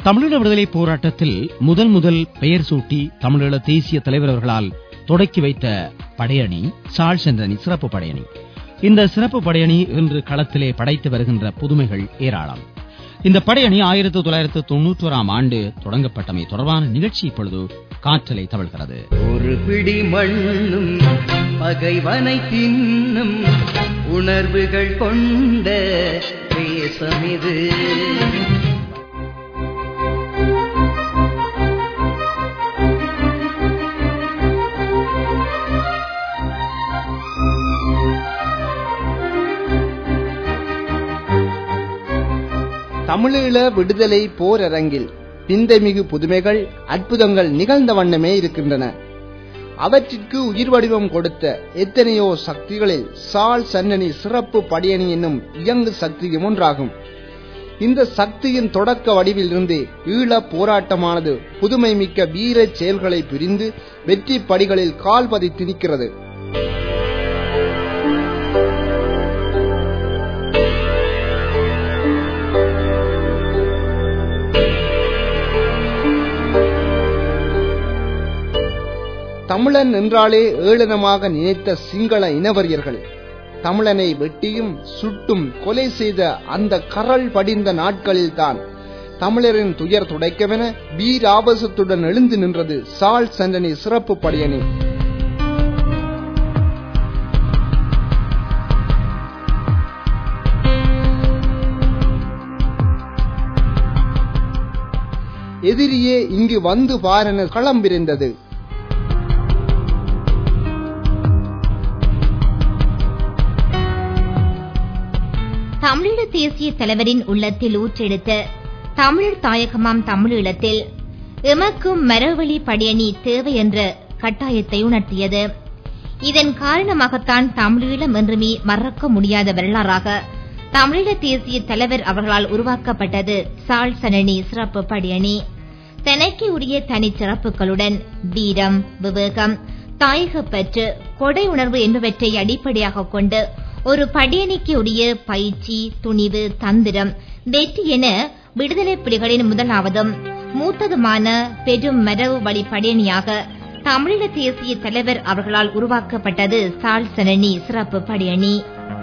தமிழீழ விடுதலை போராட்டத்தில் முதல் முதல் பெயர் சூட்டி தமிழீழ தேசிய தலைவர் அவர்களால் தொடக்கி வைத்த படையணி சால் சென்றனி சிறப்பு படையணி இந்த சிறப்பு படையணி இன்று களத்திலே படைத்து வருகின்ற புதுமைகள் ஏராளம் இந்த படையணி ஆயிரத்தி தொள்ளாயிரத்து தொன்னூற்றோராம் ஆண்டு தொடங்கப்பட்டமை தொடர்பான நிகழ்ச்சி இப்பொழுது காற்றலை தவழ்கிறது ஒரு பிடி மண்ணும் பகைவனை தின்னும் உணர்வுகள் கொண்ட தேசமிது தமிழீழ விடுதலை போரரங்கில் பிந்தைமிகு புதுமைகள் அற்புதங்கள் நிகழ்ந்த வண்ணமே இருக்கின்றன அவற்றிற்கு உயிர் வடிவம் கொடுத்த எத்தனையோ சக்திகளில் சால் சன்னனி சிறப்பு படியணி என்னும் இயங்கு சக்தியும் ஒன்றாகும் இந்த சக்தியின் தொடக்க வடிவில் இருந்து ஈழப் போராட்டமானது புதுமை மிக்க வீர செயல்களை புரிந்து வெற்றி படிகளில் கால் பதித்து நிற்கிறது தமிழன் என்றாலே ஏளனமாக நினைத்த சிங்கள இனவரியர்கள் தமிழனை வெட்டியும் சுட்டும் கொலை செய்த அந்த கரள் படிந்த நாட்களில்தான் தமிழரின் துயர் துடைக்கவென வீராபசத்துடன் எழுந்து நின்றது சால் சண்டனி சிறப்பு படையணி எதிரியே இங்கு வந்து பாரென களம்பிருந்தது தமிழீழ தேசிய தலைவரின் உள்ளத்தில் ஊற்றெடுத்த தமிழர் தாயகமாம் தமிழீழத்தில் எமக்கும் மரவழி படையணி தேவை என்ற கட்டாயத்தை உணர்த்தியது இதன் காரணமாகத்தான் தமிழீழம் என்றுமே மறக்க முடியாத வரலாறாக தமிழீழ தேசிய தலைவர் அவர்களால் உருவாக்கப்பட்டது சால் சனனி சிறப்பு படையணி தனக்கு உரிய தனிச்சிறப்புகளுடன் வீரம் விவேகம் தாயகப்பற்று கொடை உணர்வு என்பவற்றை அடிப்படையாக கொண்டு ஒரு படியணிக்கு உரிய பயிற்சி துணிவு தந்திரம் வெற்றி என விடுதலை புலிகளின் முதலாவதும் மூத்ததுமான பெரும் மரபு வழி படையணியாக தமிழீழ தேசிய தலைவர் அவர்களால் உருவாக்கப்பட்டது சால் சனனி சிறப்பு படையணி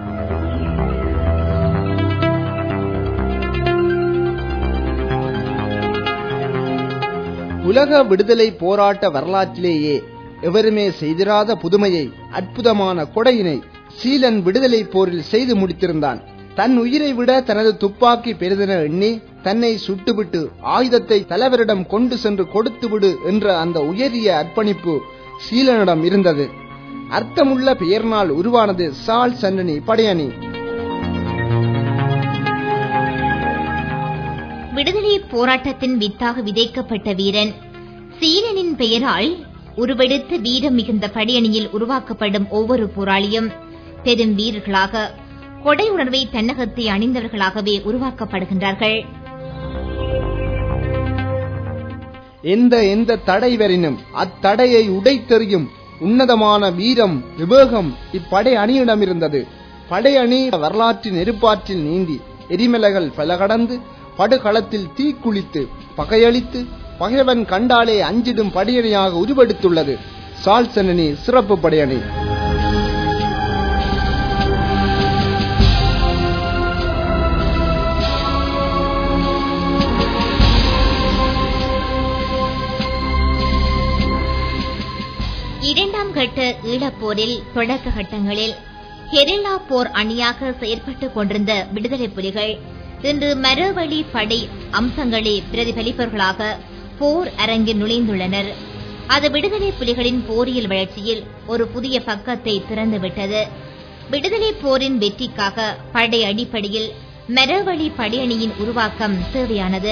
உலக விடுதலை போராட்ட வரலாற்றிலேயே எவருமே செய்திராத புதுமையை அற்புதமான கொடையினை சீலன் விடுதலை போரில் செய்து முடித்திருந்தான் தன் உயிரை விட தனது துப்பாக்கி பெரிதென எண்ணி தன்னை சுட்டுவிட்டு ஆயுதத்தை தலைவரிடம் கொண்டு சென்று கொடுத்துவிடு என்ற அந்த உயரிய அர்ப்பணிப்பு சீலனிடம் இருந்தது அர்த்தமுள்ள பெயர்னால் உருவானது சால் சன்னனி படையணி விடுதலை போராட்டத்தின் வித்தாக விதைக்கப்பட்ட வீரன் சீலனின் பெயரால் உருவெடுத்து வீரம் மிகுந்த படையணியில் உருவாக்கப்படும் ஒவ்வொரு போராளியும் பெரும் வீரர்களாக கொடை உணர்வை தன்னகத்தை அணிந்தவர்களாகவே உருவாக்கப்படுகின்றார்கள் எந்த எந்த தடை வரினும் அத்தடையை உடைத்தெறியும் உன்னதமான வீரம் விவேகம் இப்படை அணியிடம் இருந்தது படை அணி வரலாற்றின் நெருப்பாற்றில் நீந்தி எரிமலைகள் பல கடந்து படுகளத்தில் தீக்குளித்து பகையளித்து பகைவன் கண்டாலே அஞ்சிடும் படையணியாக உருவெடுத்துள்ளது சால்சனனி சிறப்பு படையணி இரண்டாம் கட்ட ஈழப்போரில் தொடக்க கட்டங்களில் கெரில்லா போர் அணியாக செயற்பட்டுக் கொண்டிருந்த விடுதலை புலிகள் இன்று மரவழி படை அம்சங்களை பிரதிபலிப்பவர்களாக போர் அரங்கில் நுழைந்துள்ளனர் அது விடுதலை புலிகளின் போரியல் வளர்ச்சியில் ஒரு புதிய பக்கத்தை திறந்துவிட்டது விடுதலை போரின் வெற்றிக்காக படை அடிப்படையில் மரவழி படையணியின் உருவாக்கம் தேவையானது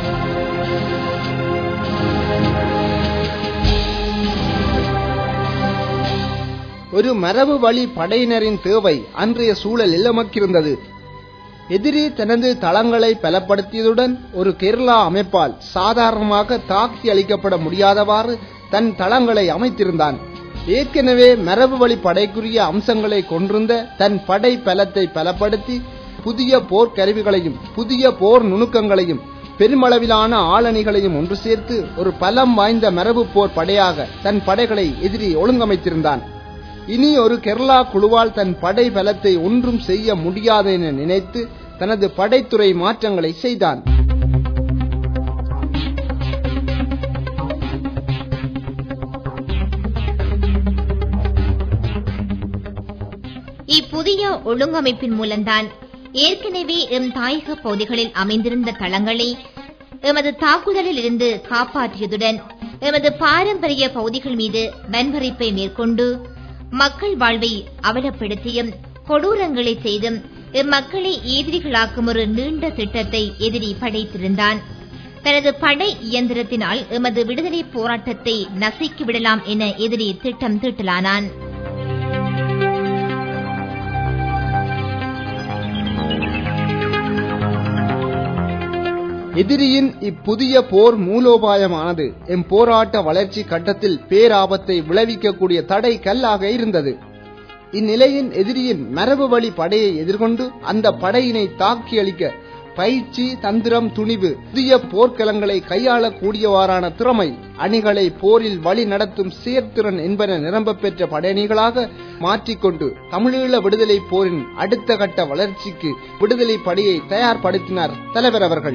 ஒரு மரபு வழி படையினரின் தேவை அன்றைய சூழலில் எமக்கிருந்தது எதிரி தனது தளங்களை பலப்படுத்தியதுடன் ஒரு கேரளா அமைப்பால் சாதாரணமாக தாக்கி அளிக்கப்பட முடியாதவாறு தன் தளங்களை அமைத்திருந்தான் ஏற்கனவே மரபு வழி படைக்குரிய அம்சங்களை கொண்டிருந்த தன் படை பலத்தை பலப்படுத்தி புதிய போர் கருவிகளையும் புதிய போர் நுணுக்கங்களையும் பெருமளவிலான ஆளணிகளையும் ஒன்று சேர்த்து ஒரு பலம் வாய்ந்த மரபு போர் படையாக தன் படைகளை எதிரி ஒழுங்கமைத்திருந்தான் இனி ஒரு கேரளா குழுவால் தன் படை பலத்தை ஒன்றும் செய்ய முடியாது என நினைத்து தனது படைத்துறை மாற்றங்களை செய்தான் இப்புதிய ஒழுங்கமைப்பின் மூலம்தான் ஏற்கனவே எம் தாயக பகுதிகளில் அமைந்திருந்த தளங்களை எமது தாக்குதலில் இருந்து காப்பாற்றியதுடன் எமது பாரம்பரிய பகுதிகள் மீது வன்முறைப்பை மேற்கொண்டு மக்கள் வாழ்வை அவலப்படுத்தியும் கொடூரங்களை செய்தும் இம்மக்களை எதிரிகளாக்கும் ஒரு நீண்ட திட்டத்தை எதிரி படைத்திருந்தான் தனது படை இயந்திரத்தினால் எமது விடுதலை போராட்டத்தை நசுக்கி விடலாம் என எதிரி திட்டம் தீட்டலானான் எதிரியின் இப்புதிய போர் மூலோபாயமானது எம் போராட்ட வளர்ச்சி கட்டத்தில் பேராபத்தை விளைவிக்கக்கூடிய தடை கல்லாக இருந்தது இந்நிலையின் எதிரியின் மரபு வழி படையை எதிர்கொண்டு அந்த படையினை தாக்கி அளிக்க பயிற்சி தந்திரம் துணிவு புதிய போர்க்களங்களை கையாளக்கூடியவாறான திறமை அணிகளை போரில் வழி நடத்தும் செயற்திறன் என்பன நிரம்ப பெற்ற படையணிகளாக மாற்றிக்கொண்டு தமிழீழ விடுதலை போரின் அடுத்த கட்ட வளர்ச்சிக்கு விடுதலை படையை தயார்படுத்தினார் தலைவர் அவர்கள்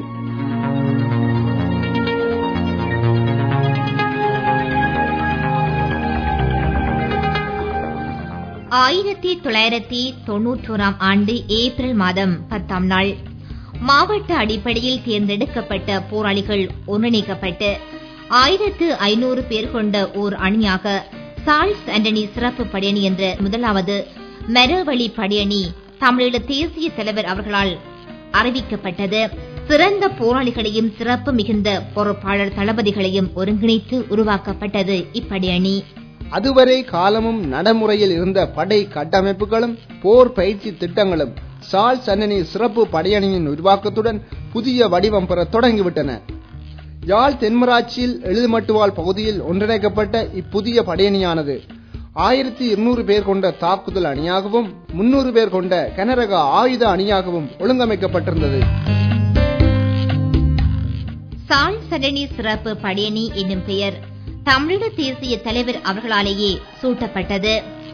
ஆயிரத்தி தொள்ளாயிரத்தி தொன்னூற்றோராம் ஆண்டு ஏப்ரல் மாதம் பத்தாம் நாள் மாவட்ட அடிப்படையில் தேர்ந்தெடுக்கப்பட்ட போராளிகள் ஒன்றிணைக்கப்பட்டு ஆயிரத்து ஐநூறு பேர் கொண்ட ஓர் அணியாக சார்ல்ஸ் ஆண்டனி சிறப்பு படையணி என்ற முதலாவது மரவழி படையணி தமிழீழ தேசிய தலைவர் அவர்களால் அறிவிக்கப்பட்டது சிறந்த போராளிகளையும் சிறப்பு மிகுந்த பொறுப்பாளர் தளபதிகளையும் ஒருங்கிணைத்து உருவாக்கப்பட்டது இப்படையணி அதுவரை காலமும் நடைமுறையில் இருந்த படை கட்டமைப்புகளும் போர் பயிற்சி திட்டங்களும் சால் சன்னனி சிறப்பு படையணியின் உருவாக்கத்துடன் புதிய வடிவம் பெற தொடங்கிவிட்டன யாழ் தென்மராட்சியில் எழுதுமட்டுவாள் பகுதியில் ஒன்றிணைக்கப்பட்ட இப்புதிய படையணியானது ஆயிரத்தி இருநூறு பேர் கொண்ட தாக்குதல் அணியாகவும் முன்னூறு பேர் கொண்ட கனரக ஆயுத அணியாகவும் ஒழுங்கமைக்கப்பட்டிருந்தது சால் சரணி சிறப்பு படையணி என்னும் பெயர் தமிழீழ தேசிய தலைவர் அவர்களாலேயே சூட்டப்பட்டது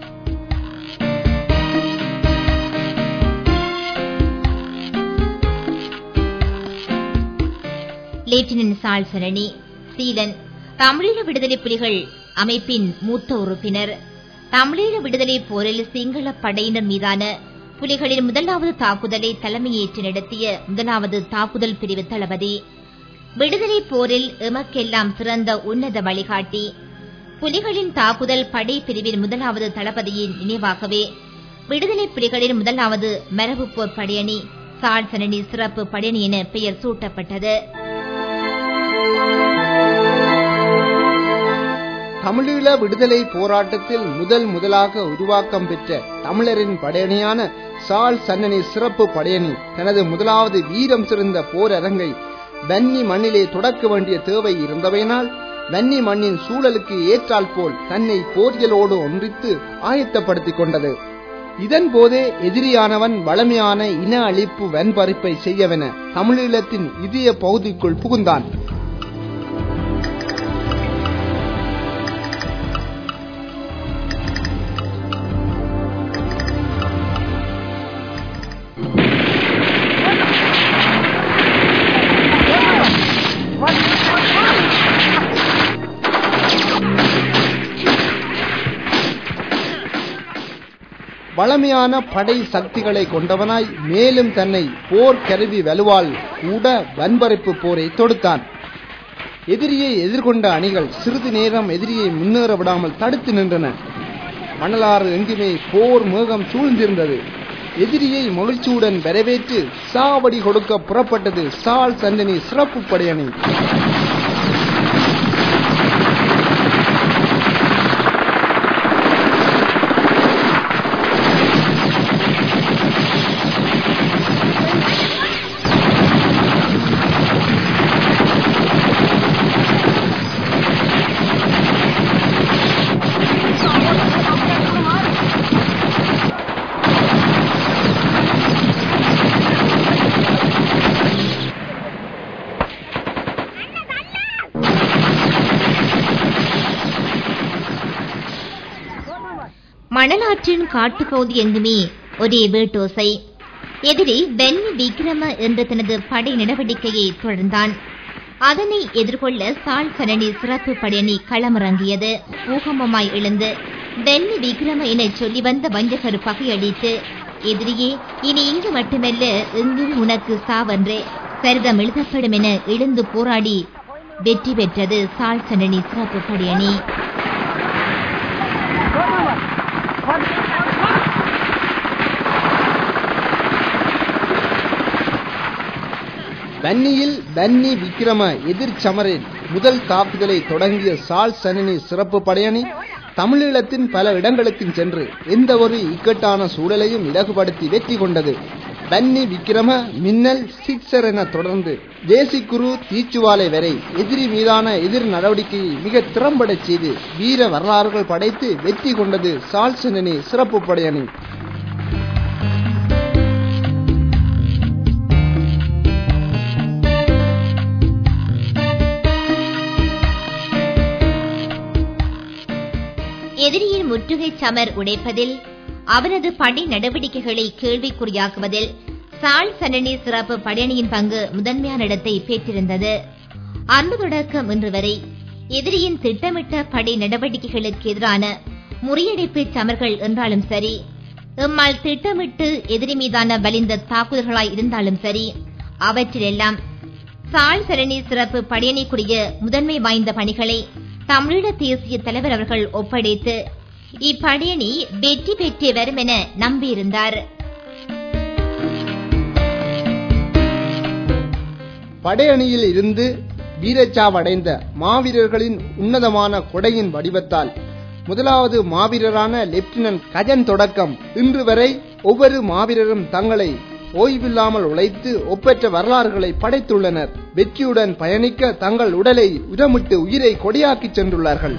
லேப்டினன்ட் சால் சரணி சீலன் தமிழீழ விடுதலை புலிகள் அமைப்பின் மூத்த உறுப்பினர் தமிழீழ விடுதலை போரில் சிங்கள படையினர் மீதான புலிகளின் முதலாவது தாக்குதலை தலைமையேற்று நடத்திய முதலாவது தாக்குதல் பிரிவு தளபதி விடுதலை போரில் எமக்கெல்லாம் சிறந்த உன்னத வழிகாட்டி புலிகளின் தாக்குதல் படை பிரிவின் முதலாவது தளபதியின் நினைவாகவே விடுதலை புலிகளின் முதலாவது மரபு போர் படையணி சால்சனி சிறப்பு படையணி என பெயர் சூட்டப்பட்டது தமிழீழ விடுதலை போராட்டத்தில் முதல் முதலாக உருவாக்கம் பெற்ற தமிழரின் படையணியான சால் சன்னனி சிறப்பு படையணி தனது முதலாவது வீரம் சிறந்த போர் அரங்கை வன்னி மண்ணிலே தொடக்க வேண்டிய தேவை இருந்தவையினால் வன்னி மண்ணின் சூழலுக்கு ஏற்றால் போல் தன்னை போரியலோடு ஒன்றித்து ஆயத்தப்படுத்திக் கொண்டது இதன் போதே எதிரியானவன் வளமையான இன அழிப்பு வன்பறிப்பை செய்யவென தமிழீழத்தின் இதய பகுதிக்குள் புகுந்தான் வளமையான படை சக்திகளை கொண்டவனாய் மேலும் தன்னை போர் கருவி வலுவால் கூட வன்பறிப்பு போரை தொடுத்தான் எதிரியை எதிர்கொண்ட அணிகள் சிறிது நேரம் எதிரியை முன்னேற விடாமல் தடுத்து நின்றன மணலாறு எங்குமே போர் மேகம் சூழ்ந்திருந்தது எதிரியை மகிழ்ச்சியுடன் வரவேற்று சாவடி கொடுக்க புறப்பட்டது சால் சந்தனி சிறப்பு படையணி மணலாற்றின் காட்டுப்பகுதி எங்குமே ஒரே வேட்டோசை எதிரி பென்னி விக்ரம என்ற தனது படை நடவடிக்கையை தொடர்ந்தான் அதனை எதிர்கொள்ள சால் சரணி சிறப்பு படையணி களமிறங்கியது பூகம்பமாய் எழுந்து பென்னி விக்ரம என சொல்லி வந்த வஞ்சகர் பகையடித்து எதிரியே இனி இங்கு மட்டுமல்ல எங்கும் உனக்கு சாவென்று சரிதம் எழுதப்படும் என எழுந்து போராடி வெற்றி பெற்றது சால் சரணி சிறப்பு படையணி வன்னியில் வன்னி விக்ரம எதிர்ச்சமரில் முதல் தாக்குதலை தொடங்கிய சால் சனனி சிறப்பு படையணி தமிழீழத்தின் பல இடங்களுக்கும் சென்று எந்த ஒரு இக்கட்டான சூழலையும் இலகுபடுத்தி வெற்றி கொண்டது வன்னி விக்ரம மின்னல் சிக்ஸர் என தொடர்ந்து தேசிக்குரு தீச்சுவாலை வரை எதிரி மீதான எதிர் நடவடிக்கையை மிக திறம்பட செய்து வீர வரலாறுகள் படைத்து வெற்றி கொண்டது சால் சனனி சிறப்பு படையணி எதிரியின் முற்றுகை சமர் உடைப்பதில் அவனது படை நடவடிக்கைகளை கேள்விக்குறியாக்குவதில் சால் சனனி சிறப்பு படையணியின் பங்கு முதன்மையான இடத்தை பெற்றிருந்தது அன்று தொடக்கம் இன்று வரை எதிரியின் திட்டமிட்ட படை நடவடிக்கைகளுக்கு எதிரான முறியடிப்பு சமர்கள் என்றாலும் சரி எம்மால் திட்டமிட்டு எதிரி மீதான வலிந்த தாக்குதல்களாய் இருந்தாலும் சரி அவற்றிலெல்லாம் சால் சரணி சிறப்பு படையணிக்குரிய முதன்மை வாய்ந்த பணிகளை தமிழீழ தேசிய தலைவர் அவர்கள் ஒப்படைத்து இப்படையணி வெற்றி பெற்று வரும் என நம்பியிருந்தார் படையணியில் இருந்து வீரச்சாவடைந்த மாவீரர்களின் உன்னதமான கொடையின் வடிவத்தால் முதலாவது மாவீரரான லெப்டினன்ட் கஜன் தொடக்கம் இன்று வரை ஒவ்வொரு மாவீரரும் தங்களை ஓய்வில்லாமல் உழைத்து ஒப்பற்ற வரலாறுகளை படைத்துள்ளனர் வெற்றியுடன் பயணிக்க தங்கள் உடலை உரமிட்டு உயிரை கொடியாக்கிச் சென்றுள்ளார்கள்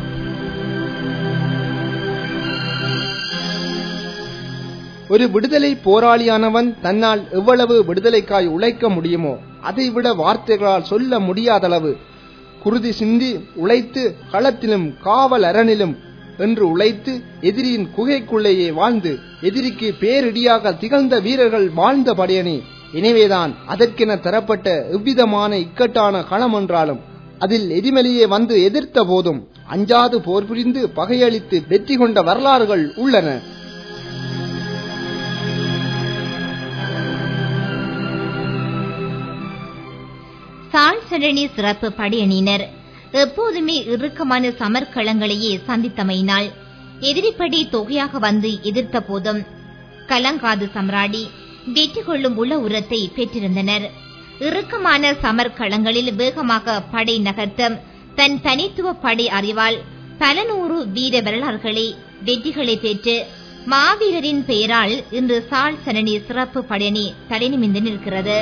ஒரு விடுதலை போராளியானவன் தன்னால் எவ்வளவு விடுதலைக்காய் உழைக்க முடியுமோ அதைவிட வார்த்தைகளால் சொல்ல முடியாதளவு குருதி சிந்தி உழைத்து களத்திலும் காவல் அரணிலும் என்று உழைத்து எதிரியின் குகைக்குள்ளேயே வாழ்ந்து எதிரிக்கு பேரிடியாக திகழ்ந்த வீரர்கள் வாழ்ந்த படையணி எனவேதான் அதற்கென தரப்பட்ட எவ்விதமான இக்கட்டான களம் என்றாலும் அதில் எரிமலையே வந்து எதிர்த்த போதும் அஞ்சாது போர் புரிந்து பகையளித்து வெற்றி கொண்ட வரலாறுகள் உள்ளன சால் சரணி சிறப்பு படையணியினர் எப்போதுமே இறுக்கமான சமர்க்களங்களையே சந்தித்தமையினால் எதிரிப்படை தொகையாக வந்து எதிர்த்த போதும் கலங்காது சம்ராடி வெற்றி கொள்ளும் உள்ள உரத்தை பெற்றிருந்தனர் இறுக்கமான சமர்க்களங்களில் வேகமாக படை நகர்த்த தன் தனித்துவ படை அறிவால் பல நூறு வீர வரலாறுகளை வெற்றிகளை பெற்று மாவீரரின் பெயரால் இன்று சால் சரணி சிறப்பு படையணி தலைநிமிந்து நிற்கிறது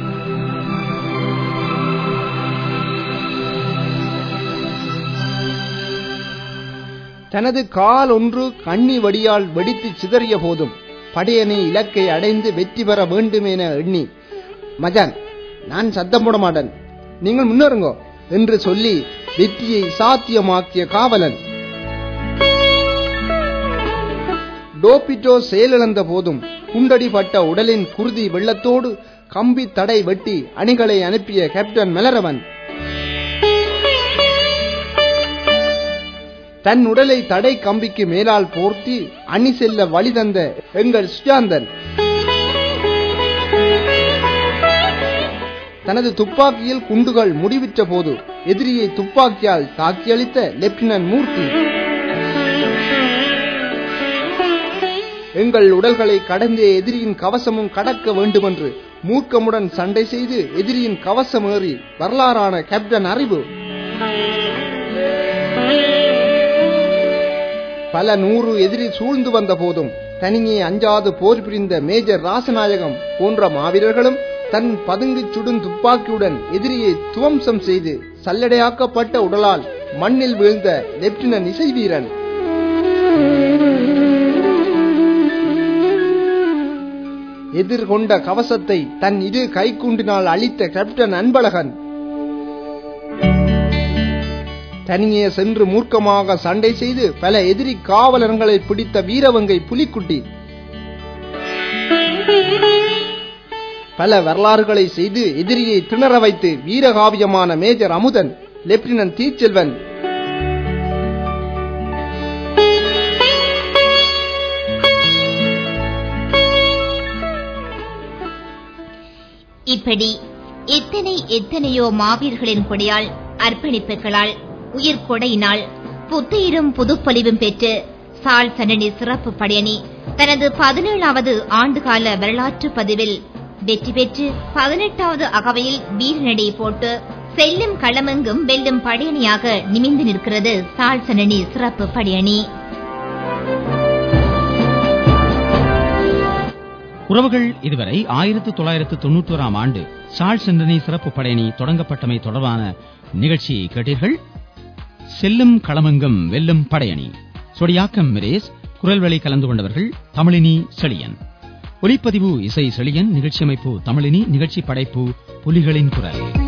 தனது கால் ஒன்று கண்ணி வடியால் வெடித்து சிதறிய போதும் படையணி இலக்கை அடைந்து வெற்றி பெற வேண்டும் என எண்ணி மஜான் நான் சத்தம் போட மாட்டேன் நீங்கள் முன்னேறுங்கோ என்று சொல்லி வெற்றியை சாத்தியமாக்கிய காவலன் டோபிட்டோ செயலிழந்த போதும் குண்டடிப்பட்ட உடலின் குருதி வெள்ளத்தோடு கம்பி தடை வெட்டி அணிகளை அனுப்பிய கேப்டன் மெலரவன் தன் உடலை தடை கம்பிக்கு மேலால் போர்த்தி அணி செல்ல வழி தந்த எங்கள் சுஜாந்தன் தனது துப்பாக்கியில் குண்டுகள் முடிவிற்ற போது எதிரியை துப்பாக்கியால் தாக்கியளித்த லெப்டினன்ட் மூர்த்தி எங்கள் உடல்களை கடந்த எதிரியின் கவசமும் கடக்க வேண்டுமென்று மூர்க்கமுடன் சண்டை செய்து எதிரியின் கவசம் ஏறி வரலாறான கேப்டன் அறிவு பல நூறு எதிரி சூழ்ந்து வந்த போதும் தனியே அஞ்சாது போர் புரிந்த மேஜர் ராசநாயகம் போன்ற மாவீரர்களும் தன் பதுங்கி சுடும் துப்பாக்கியுடன் எதிரியை துவம்சம் செய்து சல்லடையாக்கப்பட்ட உடலால் மண்ணில் வீழ்ந்த லெப்டினன்ட் இசை வீரன் எதிர்கொண்ட கவசத்தை தன் இரு கைக்குண்டினால் அழித்த கேப்டன் அன்பழகன் தனியே சென்று மூர்க்கமாக சண்டை செய்து பல எதிரி காவலர்களை பிடித்த வீரவங்கை புலிக்குட்டி பல வரலாறுகளை செய்து எதிரியை திணற வைத்து வீரகாவியமான மேஜர் அமுதன் லெப்டினன்ட் தீச்செல்வன் இப்படி எத்தனை எத்தனையோ மாவீரர்களின் கொடையால் அர்ப்பணிப்புகளால் உயிர் கொடையினால் புத்துயிரும் புதுப்பொலிவும் பெற்று சால் சன்னணி சிறப்பு படையணி தனது பதினேழாவது ஆண்டுகால வரலாற்று பதிவில் வெற்றி பெற்று பதினெட்டாவது அகவையில் வீரநடை போட்டு செல்லும் களமெங்கும் வெல்லும் படையணியாக நிமிந்து நிற்கிறது சால் சன்னணி சிறப்பு படையணி உறவுகள் இதுவரை ஆயிரத்து தொள்ளாயிரத்து தொன்னூற்றோராம் ஆண்டு சார்ஸ் சென்றனி சிறப்பு படையணி தொடங்கப்பட்டமை தொடர்பான நிகழ்ச்சியை கேட்டீர்கள் செல்லும் களமங்கம் வெல்லும் படையணி சொடியாக்கம் மிரேஸ் குரல்வழி கலந்து கொண்டவர்கள் தமிழினி செழியன் ஒலிப்பதிவு இசை செழியன் நிகழ்ச்சி அமைப்பு தமிழினி நிகழ்ச்சி படைப்பு புலிகளின் குரல்